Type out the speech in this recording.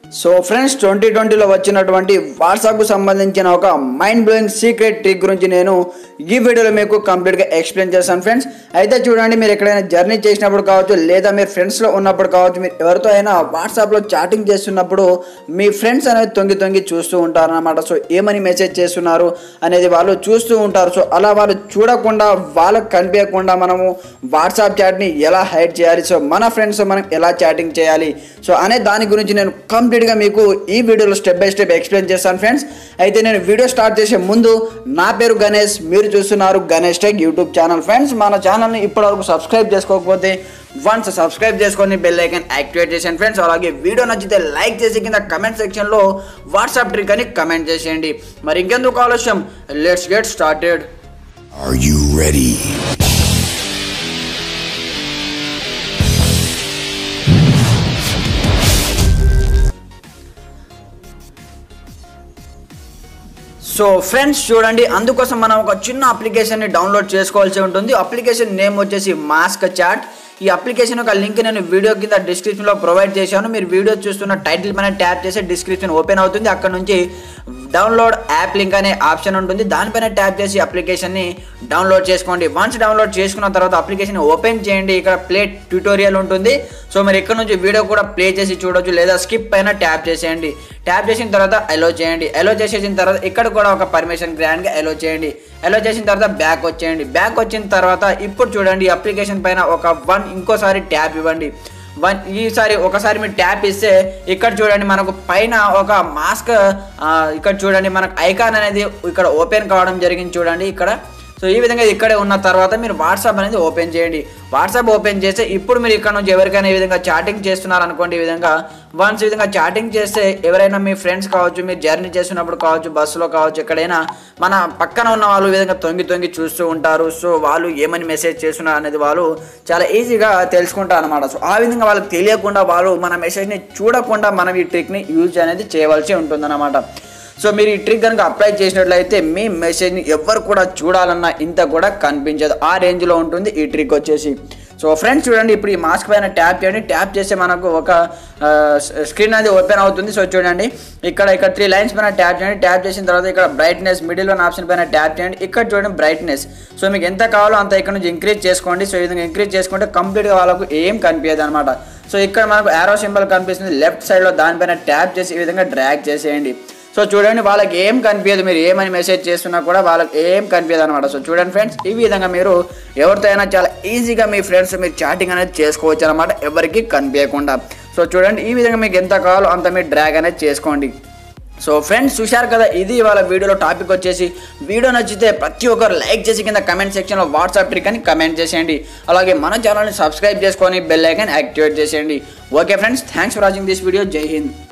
So friends twenty ట్వంటీలో వచ్చినటువంటి వాట్సాప్కు సంబంధించిన ఒక మైండ్ బ్లోయింగ్ సీక్రెట్ ట్రిక్ గురించి నేను ఈ వీడియోలో మీకు కంప్లీట్గా ఎక్స్ప్లెయిన్ చేస్తాను ఫ్రెండ్స్ అయితే చూడండి మీరు ఎక్కడైనా జర్నీ చేసినప్పుడు కావచ్చు లేదా మీరు ఫ్రెండ్స్లో ఉన్నప్పుడు కావచ్చు మీరు ఎవరితో అయినా వాట్సాప్లో చాటింగ్ చేస్తున్నప్పుడు మీ ఫ్రెండ్స్ అనేది తొంగి తొంగి చూస్తూ ఉంటారు అనమాట సో ఏమని మెసేజ్ చేస్తున్నారు అనేది వాళ్ళు చూస్తూ ఉంటారు సో అలా వాళ్ళు చూడకుండా వాళ్ళకి కనిపించకుండా మనము వాట్సాప్ చాట్ని ఎలా హైడ్ చేయాలి సో మన ఫ్రెండ్స్ మనం ఎలా చాటింగ్ చేయాలి సో అనే దాని గురించి నేను కంప్లీట్గా మీకు ఈ వీడియోలో స్టెప్ బై స్టెప్ ఎక్స్ప్లెయిన్ చేస్తాను ఫ్రెండ్స్ అయితే నేను వీడియో స్టార్ట్ చేసే ముందు నా పేరు గణేష్ మీరు చూస్తున్నారు Ganesh tech YouTube channel friends మన ఛానల్ని ఇప్పటివరకు సబ్స్క్రైబ్ చేసుకోకపోతే వన్స్ సబ్స్క్రైబ్ చేసుకొని బెల్ ఐకన్ యాక్టివేట్ చేసేయండి ఫ్రెండ్స్ అలాగే వీడియో నచ్చితే లైక్ చేసి కింద కమెంట్ సెక్షన్లో వాట్సాప్ ట్రిక్ అని కమెంట్ చేసేయండి మరి ఇంకెందుకు ఆలస్యం let's get started Are you ready? So friends చూడండి అందుకోసం మనం ఒక చిన్న అప్లికేషన్ని డౌన్లోడ్ చేసుకోవాల్సి ఉంటుంది అప్లికేషన్ నేమ్ వచ్చేసి మాస్క్ చాట్ ఈ అప్లికేషన్ యొక్క లింక్ నేను వీడియో కింద డిస్క్రిప్షన్లో ప్రొవైడ్ చేశాను మీరు వీడియో చూస్తున్న టైటిల్ పైన ట్యాప్ చేసి డిస్క్రిప్షన్ ఓపెన్ అవుతుంది అక్కడ నుంచి డౌన్లోడ్ యాప్ లింక్ అనే ఆప్షన్ ఉంటుంది దానిపైన ట్యాప్ చేసి అప్లికేషన్ని డౌన్లోడ్ చేసుకోండి వన్స్ డౌన్లోడ్ చేసుకున్న తర్వాత అప్లికేషన్ ఓపెన్ చేయండి ఇక్కడ ప్లే ట్యూటోరియల్ ఉంటుంది సో మీరు ఇక్కడ నుంచి వీడియో కూడా ప్లే చేసి చూడొచ్చు లేదా స్కిప్ పైన ట్యాప్ చేసేయండి ట్యాప్ చేసిన తర్వాత ఎలో చేయండి ఎలో చేసేసిన తర్వాత ఇక్కడ కూడా ఒక పర్మిషన్ గ్రాండ్గా ఎలో చేయండి ఎలో చేసిన తర్వాత బ్యాక్ వచ్చేయండి బ్యాక్ వచ్చిన తర్వాత ఇప్పుడు చూడండి అప్లికేషన్ పైన ఒక వన్ ఇంకోసారి ట్యాప్ ఇవ్వండి వన్ ఈసారి ఒకసారి మీరు ట్యాప్ ఇస్తే ఇక్కడ చూడండి మనకు పైన ఒక మాస్క్ ఇక్కడ చూడండి మనకు ఐకాన్ అనేది ఇక్కడ ఓపెన్ కావడం జరిగింది చూడండి ఇక్కడ సో ఈ విధంగా ఇక్కడే ఉన్న తర్వాత మీరు వాట్సాప్ అనేది ఓపెన్ చేయండి వాట్సాప్ ఓపెన్ చేస్తే ఇప్పుడు మీరు ఇక్కడ నుంచి ఎవరికైనా ఈ విధంగా చాటింగ్ చేస్తున్నారు అనుకోండి ఈ విధంగా వన్స్ ఈ విధంగా చాటింగ్ చేస్తే ఎవరైనా మీ ఫ్రెండ్స్ కావచ్చు మీరు జర్నీ చేస్తున్నప్పుడు కావచ్చు బస్సులో కావచ్చు ఎక్కడైనా మన పక్కన ఉన్న వాళ్ళు ఈ విధంగా తొంగి తొంగి చూస్తూ ఉంటారు సో వాళ్ళు ఏమని మెసేజ్ చేస్తున్నారు అనేది వాళ్ళు చాలా ఈజీగా తెలుసుకుంటారు అనమాట సో ఆ విధంగా వాళ్ళకి తెలియకుండా వాళ్ళు మన మెసేజ్ని చూడకుండా మనం ఈ ట్రిక్ని యూజ్ అనేది చేయవలసి ఉంటుందన్నమాట సో మీరు ఈ ట్రిక్ కనుక అప్లై చేసినట్లయితే మీ మెసేజ్ని ఎవరు కూడా చూడాలన్నా ఇంత కూడా కనిపించదు ఆ రేంజ్లో ఉంటుంది ఈ ట్రిక్ వచ్చేసి సో ఫ్రెండ్స్ చూడండి ఇప్పుడు ఈ మాస్క్ పైన ట్యాప్ చేయండి ట్యాప్ చేస్తే మనకు ఒక స్క్రీన్ అనేది ఓపెన్ అవుతుంది సో చూడండి ఇక్కడ ఇక్కడ త్రీ లైన్స్ పైన ట్యాప్ చేయండి ట్యాప్ చేసిన తర్వాత ఇక్కడ బ్రైట్నెస్ మిడిల్ వన్ ఆప్షన్ పైన ట్యాప్ చేయండి ఇక్కడ చూడండి బ్రైట్నెస్ సో మీకు ఎంత కావాలో అంత ఇక్కడ నుంచి ఇంక్రీజ్ చేసుకోండి సో ఈ విధంగా ఇంక్రీజ్ చేసుకుంటే కంప్లీట్గా వాళ్ళకు ఏం కనిపించదు అనమాట సో ఇక్కడ మనకు యారో సింబల్ కనిపిస్తుంది లెఫ్ట్ సైడ్లో దానిపైన ట్యాప్ చేసి ఈ విధంగా డ్రాగ్ చేసేయండి సో చూడండి వాళ్ళకి ఏం కనిపించదు మీరు ఏమని మెసేజ్ చేస్తున్నా కూడా వాళ్ళకి ఏం కనిపించదు అనమాట సో చూడండి ఫ్రెండ్స్ ఈ విధంగా మీరు ఎవరితో అయినా చాలా ఈజీగా మీ ఫ్రెండ్స్ మీరు చాటింగ్ అనేది చేసుకోవచ్చు అనమాట ఎవరికి కనిపించకుండా సో చూడండి ఈ విధంగా మీకు ఎంత కావాలో అంత మీరు డ్రాగ్ అనేది చేసుకోండి సో ఫ్రెండ్స్ చూశారు కదా ఇది ఇవాళ వీడియోలో టాపిక్ వచ్చేసి వీడియో నచ్చితే ప్రతి ఒక్కరు లైక్ చేసి కింద కమెంట్ సెక్షన్లో వాట్సాప్ ట్రిక్ అని కమెంట్ చేసేయండి అలాగే మన ఛానల్ని సబ్స్క్రైబ్ చేసుకొని బెల్ ఐకాన్ యాక్టివేట్ చేసేయండి okay friends thanks for watching this video Jai Hind